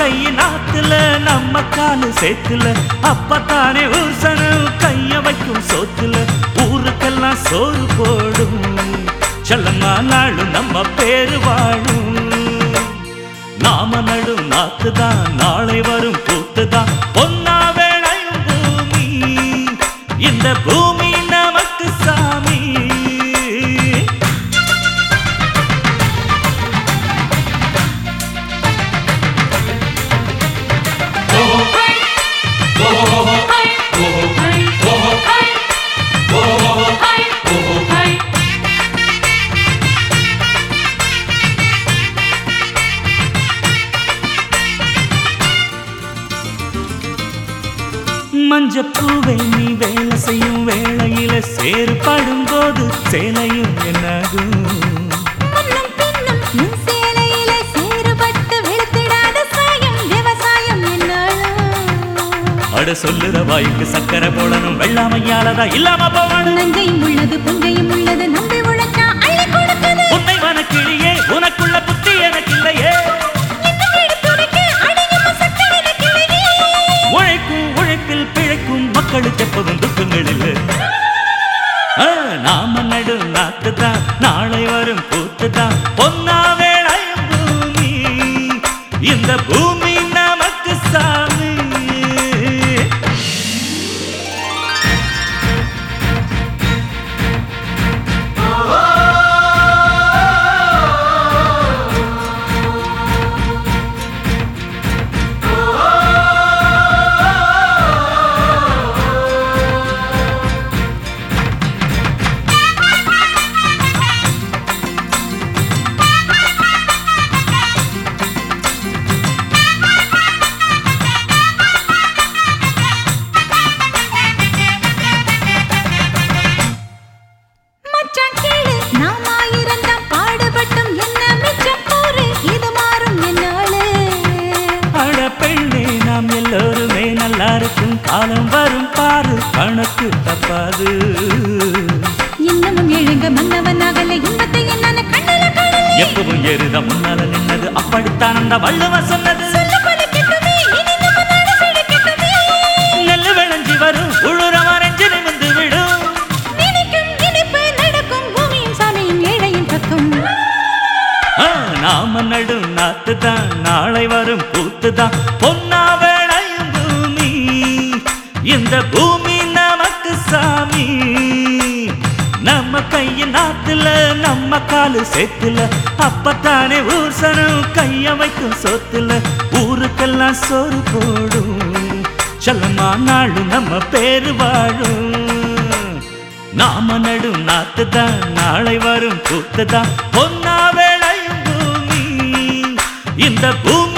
கையின் ஆத்துல நம்ம காலு சேத்துல அப்பத்தானே ஊசனம் கைய வைக்கும் சோத்துல ஊருக்கெல்லாம் சோறு போடும் செல்லம்மா நாளும் நம்ம பேரு வாழும் நாம நடும் நாத்துதான் நாளை வரும் பூத்துதான் பொன்னா வேளையும் பூமி இந்த பூமி நமக்கு சாமி மஞ்சப்பூவே நீ வேலை செய்யும் வேளையில சேறுபடும் போது சேலையும் என்னாகும் முன்னும் பின்னும் நின் சேலையிலே சேறுபட்டு வெளுத்திடாத சாயம் விவசாயம் என்னாலும் அட சொல்லுற வாய்க்கு சக்கரை போடணும் வெள்ளாமையாலதான் இல்லாம போகணும் நஞ்சையும் உள்ளது புஞ்சையும் உள்ளது நம்பி உழைச்சா அள்ளி கொடுக்குது உன்னை வனக்கிளியே உனக்குள்ள புத்தி எனக்கு இல்லையே இந்த வீடு துடைக்க அடியும் சக்கரை கிளையே உழைக்கும் உழைப்பில் பிழைக்கும் மக்களுக்கு எப்போதும் துக்கங்கள் இல்லை ஆ, நாம நடு நாத்துதான் நாளை வரும் பூத்துதான் பொன்னா வேளையும் பூமி இந்த பூமி நமக்கு சாமி மச்சான் கேளு நாம் ஆயிரந்தாம் பாடுபட்டும் என்ன மிச்சம் கூறு இது மாறும் என்னாலே அட பெண்ணே நாம் எல்லோருமே நல்லா இருக்கும் காலம் வரும் பாரு கணக்கு தப்பாது இன்னமும் எழுங்க மன்னவன் அகல இன்பத்தை என்னால கண்ணல கடலே எப்பவும் ஏறுத முன்னால நின்னது அப்படித்தான் அந்த வள்ளுவ சொன்னது சொல்ல பலிக்கட்டுமே இனி நம்ம நாடு செழிக்கட்டுமே நெல்லு விளைஞ்சி வரும் உழுற மறைஞ்சு நிமிந்து விடும் நினைக்கும் நினைப்பு நடக்கும் பூமியும் சாமியும் ஏழையும் தத்தும் ஆ, நாம நடும் நாத்துதான் நாளை வரும் பூத்துதான் பொன்னா வேளையும் பூமி இந்த பூமி நமக்கு சாமி நம்ம கையின் நாத்துல நம்ம காலு சேத்துல அப்பத்தானே ஊசனம் கைய வைக்கும் சொத்துல ஊருக்கெல்லாம் சோறு போடும் செல்லமா நாளும் நம்ம பேரு வாழும் நாம நடும் நாத்துதான் நாளை வரும் கூத்துதான் பொன்னா வேளையும் பூமி இந்த பூமி